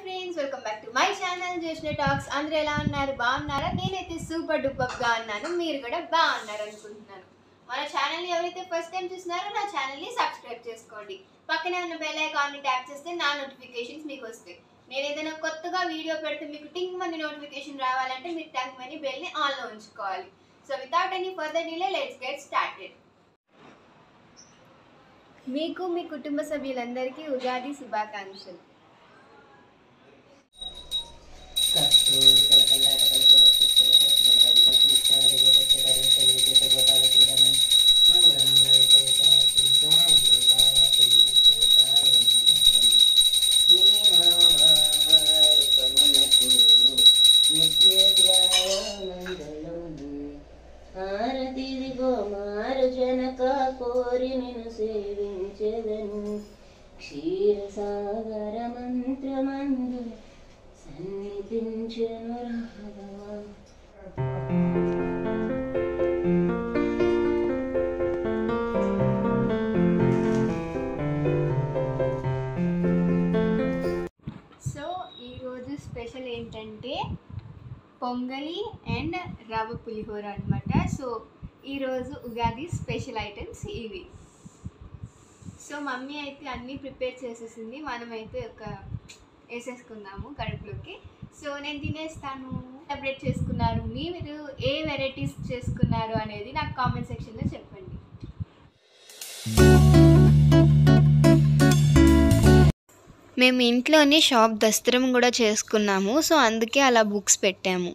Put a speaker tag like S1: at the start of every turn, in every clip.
S1: friends welcome back to my channel Joshna talks అందరూ ఎలా ఉన్నారు బాగున్నారా నేనైతే సూపర్ డూపర్గా ఉన్నాను మీరు కూడా బాగున్నారు అనుకుంటున్నాను మన ఛానల్ని ఎవరైతే ఫస్ట్ టైం చూస్తున్నారో నా ఛానల్ని సబ్స్క్రైబ్ చేసుకోండి పక్కనే ఉన్న బెల్ ఐకాన్ని ట్యాప్ చేస్తే నా నోటిఫికేషన్స్ మీకు వస్తాయి నేను ఏదైనా కొత్తగా వీడియో పెడితే మీకు టింగ్ మంది నోటిఫికేషన్ రావాలంటే మీరు టంగ్ మనీ బెల్ని ఆన్లో ఉంచుకోవాలి so without any further delay let's get started మీకు మీ కుటుంబ సభ్యులందరికీ ఉగాది శుభాకాంక్షలు
S2: కస్తూరి కలకల్లాట కలిసి వస్తు కలకల కలిసి కలిసి ముత్యాల దగ్గర వచ్చే ధరించే విజేత గోపాల చూడమని మంగళ మంగళ విజేత చింతా అమృత పుణ్యచేత నిత్య ధ్యానందలోను ఆరతిదిగో మారు జనక కోరి నిన్ను సేవించెదను క్షీరసాగర మంత్రమందు సన్నిధించెను రాఘవ
S1: సో ఈరోజు స్పెషల్ ఏంటంటే పొంగలి అండ్ రవ్వ పులిహోర అనమాట సో ఈరోజు ఉగాది స్పెషల్ ఐటమ్స్ ఇవి సో మమ్మీ అయితే అన్నీ ప్రిపేర్ చేసేసింది మనమైతే ఒక వేసేసుకుందాము కడుపులోకి సో నేను తినేస్తాను సెలబ్రేట్ చేసుకున్నారు మీరు ఏ వెరైటీస్ చేసుకున్నారు అనేది నాకు కామెంట్ సెక్షన్లో చెప్పండి మేము ఇంట్లోనే షాప్ దస్తరం కూడా చేసుకున్నాము సో అందుకే అలా బుక్స్ పెట్టాము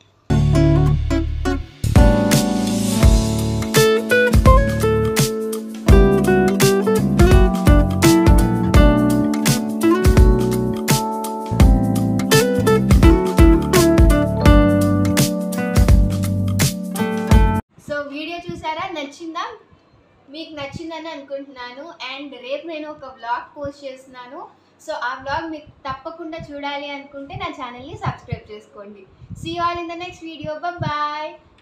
S1: సో వీడియో చూసారా నచ్చిందా మీకు నచ్చిందని అనుకుంటున్నాను అండ్ రేపు నేను ఒక వ్లాగ్ పోస్ట్ చేస్తున్నాను సో ఆ వ్లాగ్ మీకు తప్పకుండా చూడాలి అనుకుంటే నా ఛానల్ని సబ్స్క్రైబ్ చేసుకోండి see all in the next video bye